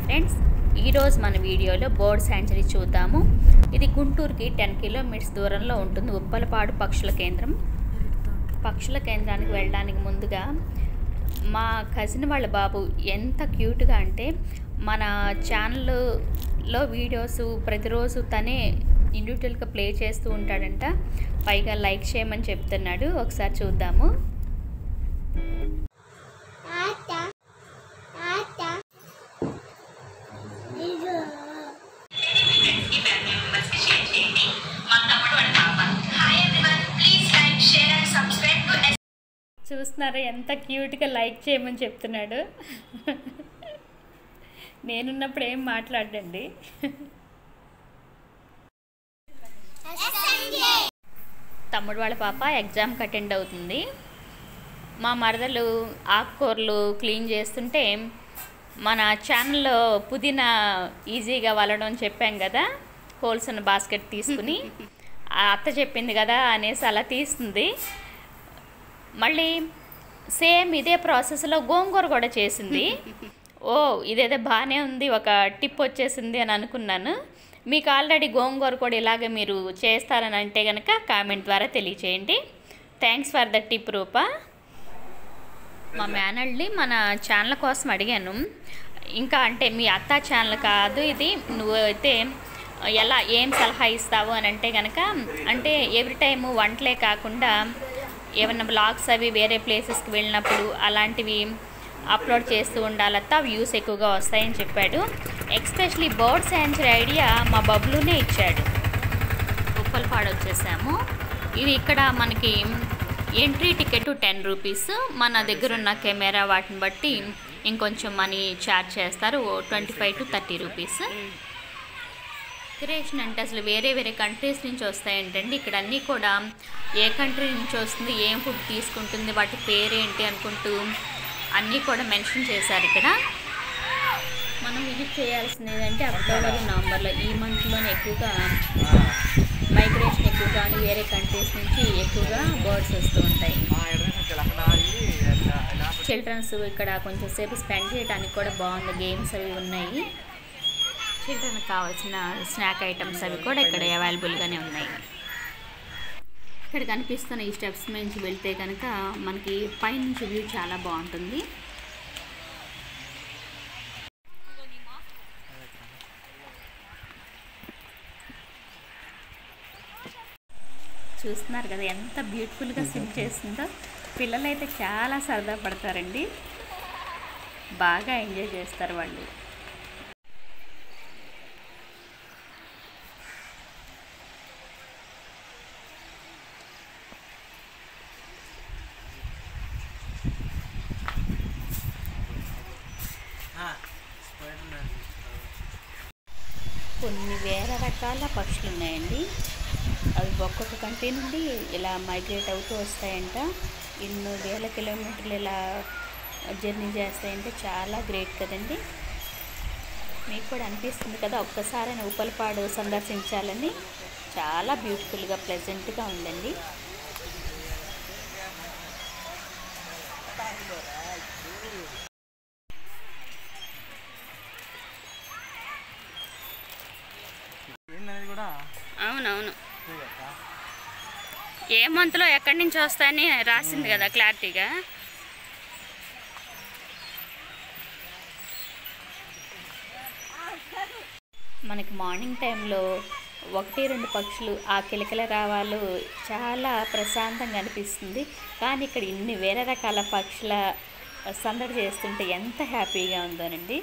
Friends ఈరోజు మన వీడియోలో బర్డ్ శాంచురీ చూద్దాము ఇది గుంటూరుకి టెన్ కిలోమీటర్స్ దూరంలో ఉంటుంది ఉప్పలపాడు పక్షుల కేంద్రం పక్షుల కేంద్రానికి వెళ్ళడానికి ముందుగా మా కజిన్ వాళ్ళ బాబు ఎంత క్యూట్గా అంటే మన ఛానల్లో వీడియోస్ ప్రతిరోజు తనే ఇండివిజువల్గా ప్లే చేస్తూ ఉంటాడంట పైగా లైక్ చేయమని చెప్తున్నాడు ఒకసారి చూద్దాము తాత తాత ఇగో చూస్తున్నారా ఎంత క్యూట్గా లైక్ చేయమని చెప్తున్నాడు నేనున్నప్పుడు ఏం మాట్లాడండి తమ్ముడు వాళ్ళ పాప ఎగ్జామ్కి అటెండ్ అవుతుంది మా మరదలు ఆకుకూరలు క్లీన్ చేస్తుంటే మన ఛానల్లో పుదీనా ఈజీగా వలడం అని చెప్పాం కదా హోల్స్ ఉన్న బాస్కెట్ తీసుకుని ఆ అత్త చెప్పింది కదా అనేసి అలా తీస్తుంది మళ్ళీ సేమ్ ఇదే ప్రాసెస్లో గోంగూర కూడా చేసింది ఓ ఇదేదో బాగానే ఉంది ఒక టిప్ వచ్చేసింది అని అనుకున్నాను మీకు ఆల్రెడీ గోంగూర కూడా ఇలాగే మీరు చేస్తారని అంటే కనుక కామెంట్ ద్వారా తెలియచేయండి thanks for the tip Roopa మా మేనల్ని మన ఛానల్ కోసం అడిగాను ఇంకా అంటే మీ అత్త ఛానల్ కాదు ఇది నువ్వు అయితే ఎలా ఏం సలహా ఇస్తావు అని అంటే కనుక అంటే ఎవ్రీ టైం వంటలే కాకుండా ఏమన్నా బ్లాగ్స్ అవి వేరే ప్లేసెస్కి వెళ్ళినప్పుడు అలాంటివి అప్లోడ్ చేస్తూ ఉండాలత్తా వ్యూస్ ఎక్కువగా వస్తాయని చెప్పాడు ఎక్స్పెషలీ బర్డ్ శాంచురీ ఐడియా మా బబ్లునే ఇచ్చాడు ఉప్పలపాడు వచ్చేసాము ఇది ఇక్కడ మనకి ఎంట్రీ టికెట్ టెన్ రూపీస్ మన దగ్గర ఉన్న కెమెరా వాటిని బట్టి ఇంకొంచెం మనీ ఛార్జ్ చేస్తారు twenty five to thirty rupees decoration అంటే అసలు వేరే వేరే కంట్రీస్ నుంచి వస్తాయంటండి ఇక్కడ అన్నీ కూడా ఏ కంట్రీ నుంచి వస్తుంది ఏం ఫుడ్ తీసుకుంటుంది వాటి పేరేంటి అనుకుంటూ అన్నీ కూడా మెన్షన్ చేశారు ఇక్కడ మనం విజిట్ చేయాల్సింది ఏంటంటే అక్టోబర్ నవంబర్లో ఈ మంత్లోనే ఎక్కువగా మైగ్రేషన్ ఎక్కువగా వేరే కంట్రీస్ నుంచి ఎక్కువగా బర్డ్స్ వస్తూ ఉంటాయి చిల్డ్రన్స్ ఇక్కడ కొంచెం సేపు స్పెండ్ చేయడానికి కూడా బాగుంది గేమ్స్ అవి ఉన్నాయి చిల్డ్రన్కి కావాల్సిన స్నాక్ ఐటమ్స్ అవి కూడా ఇక్కడ అవైలబుల్గానే ఉన్నాయి ఇక్కడ కనిపిస్తున్న ఈ స్టెప్స్ నుంచి వెళ్తే కనుక మనకి పైనుంచి వ్యూ చాలా బాగుంటుంది చూస్తున్నారు కదా ఎంత బ్యూటిఫుల్గా స్విమ్ చేస్తుందో పిల్లలైతే చాలా సరదా పడతారండి బాగా ఎంజాయ్ చేస్తారు వాళ్ళు కొన్ని వేల రకాల పక్షులు ఉన్నాయండి అవి ఒక్కొక్క కంట్రీ నుండి ఇలా మైగ్రేట్ అవుతూ వస్తాయంట ఎన్నో వేల కిలోమీటర్లు ఇలా జర్నీ చేస్తాయంటే చాలా గ్రేట్ కదండి మీకు కూడా అనిపిస్తుంది కదా ఒక్కసారైనా ఉప్పలపాడు సందర్శించాలని చాలా బ్యూటిఫుల్గా ప్లెజెంట్గా ఉందండి ఏందనేది కూడా అవునవును తెలియదా? ఏ మంత్లో ఎక్కడి నుంచి వస్తాయని రాసింది కదా క్లారిటీగా మనకి మార్నింగ్ టైంలో ఒకటి రెండు పక్షులు ఆ కిలకిల రావాలు చాలా ప్రశాంతంగా అనిపిస్తుంది కానీ ఇక్కడ ఇన్ని వేరే రకాల పక్షుల సందడి చేస్తుంటే ఎంత హ్యాపీగా ఉందోనండి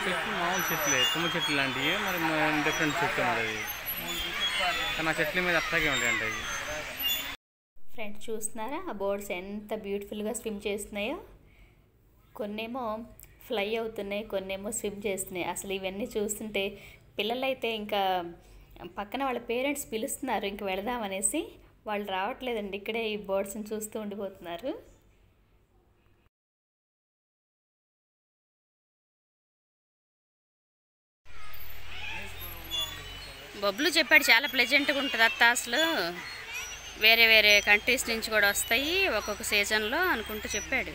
చెట్లు మామూలు చెట్లే తుమ్మ చెట్లు లాంటివి మరి డిఫరెంట్ చెట్లు మరి అది కానీ ఆ చెట్ల మీద అట్లాగే ఉంటాయంట ఇవి ఫ్రెండ్స్ చూస్తున్నారా ఆ బోర్డ్స్ ఎంత బ్యూటిఫుల్గా స్విమ్ చేస్తున్నాయో కొన్నేమో ఫ్లై అవుతున్నాయి కొన్నేమో స్విమ్ చేస్తున్నాయి అసలు ఇవన్నీ చూస్తుంటే పిల్లలైతే ఇంకా పక్కన వాళ్ళ పేరెంట్స్ పిలుస్తున్నారు ఇంక వెళదామనేసి వాళ్ళు రావట్లేదండి ఇక్కడే ఈ బోర్డ్స్ని చూస్తూ ఉండిపోతున్నారు బొబ్బులు చెప్పాడు చాలా ప్లెజెంట్గా ఉంటుంది అత్త అసలు వేరే వేరే కంట్రీస్ నుంచి కూడా వస్తాయి ఒక్కొక్క సీజన్లో అనుకుంటూ చెప్పాడు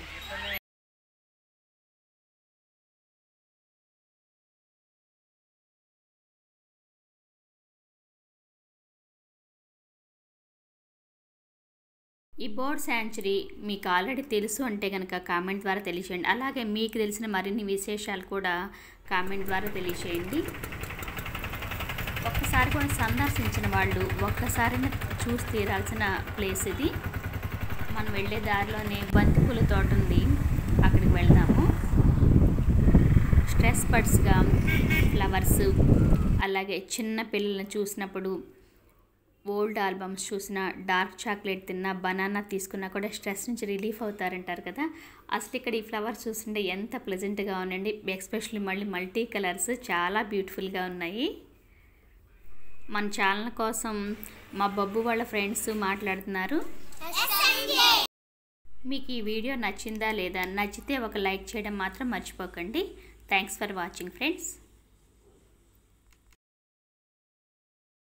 ఈ బోర్డ్ శాంచురీ మీకు ఆల్రెడీ తెలుసు అంటే కనుక కామెంట్ ద్వారా తెలియచేయండి అలాగే మీకు తెలిసిన మరిన్ని విశేషాలు కూడా కామెంట్ ద్వారా తెలియచేయండి ఒక్కసారి కూడా సందర్శించిన వాళ్ళు ఒక్కసారైనా చూసి తీరాల్సిన ప్లేస్ ఇది మనం వెళ్ళే దారిలోనే బంతిపూల తోట ఉంది అక్కడికి వెళ్దాము స్ట్రెస్ బడ్స్గా ఫ్లవర్స్ అలాగే చిన్న పిల్లల్ని చూసినప్పుడు ఓల్డ్ ఆల్బమ్స్ చూసిన డార్క్ చాక్లెట్ తిన్నా బనానా తీసుకున్నా కూడా స్ట్రెస్ నుంచి రిలీఫ్ అవుతారంటారు కదా అసలు ఇక్కడ ఈ ఫ్లవర్స్ చూస్తుంటే ఎంత ప్లెజెంట్గా ఉన్నాయండి ఎస్పెషల్లీ మళ్ళీ మల్టీ కలర్స్ చాలా బ్యూటిఫుల్గా ఉన్నాయి మన ఛానల్ కోసం మా బబ్బు వాళ్ళ ఫ్రెండ్స్ మాట్లాడుతున్నారు మీకు ఈ వీడియో నచ్చిందా లేదా నచ్చితే ఒక లైక్ చేయడం మాత్రం మర్చిపోకండి థ్యాంక్స్ ఫర్ వాచింగ్ ఫ్రెండ్స్